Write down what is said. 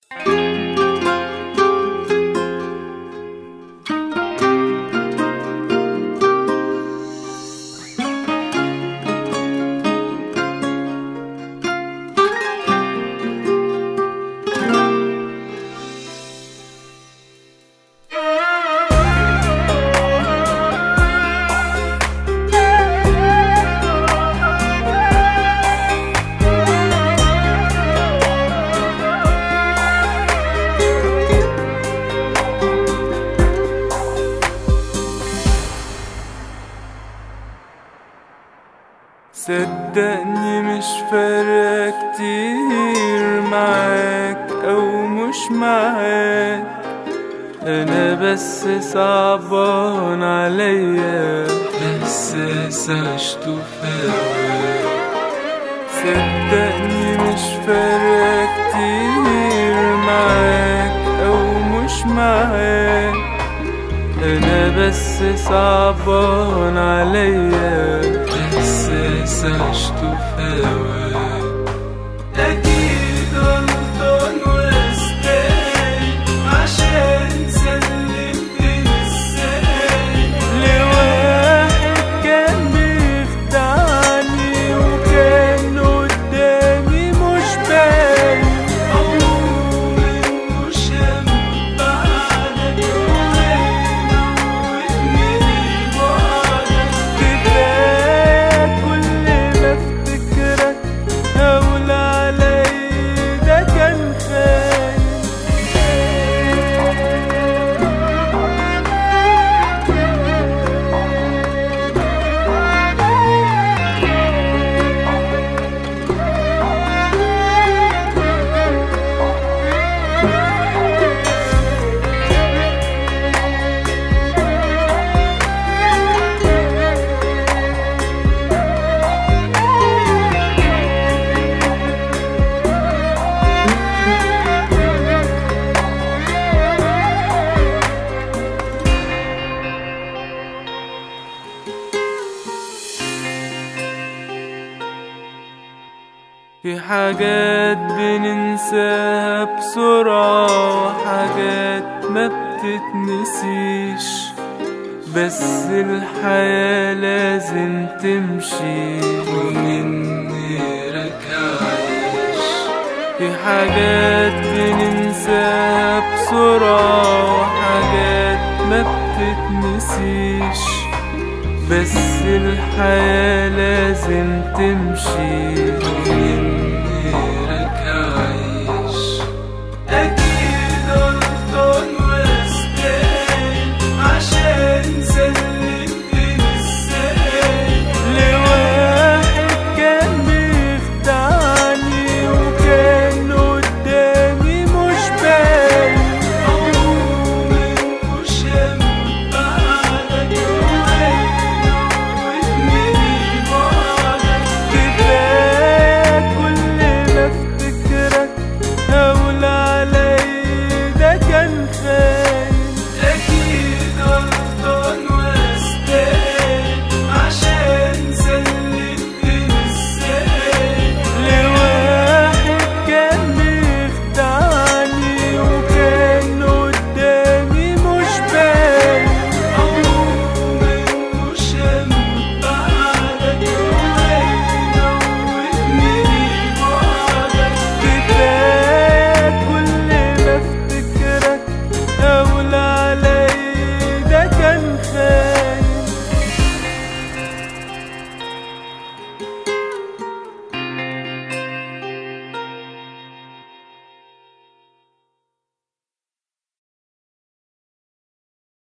صدقني مش فارقة كتير معاك أو مش معاك أنا بس صعبان عليا إحساس عشته في هواك صدقني مش فارقة كتير معاك أو مش معاك أنا بس صعبان عليا إحساس عشته في هواك أكيد غلطان واستاهل عشان سلمت ازاي لواحد كان بيخدعني وكان قدامي مش باين عمري مش هنبعدك ويموتني بعدك كفاية كل ما افتكرك هقول علي ده كان خاين في حاجات بننساها بسرعة وحاجات ما بتتنسيش بس الحياة لازم تمشي ومن غيرك عايش في حاجات بننساها بسرعة وحاجات ما بتتنسيش بس الحياة لازم تمشي ومن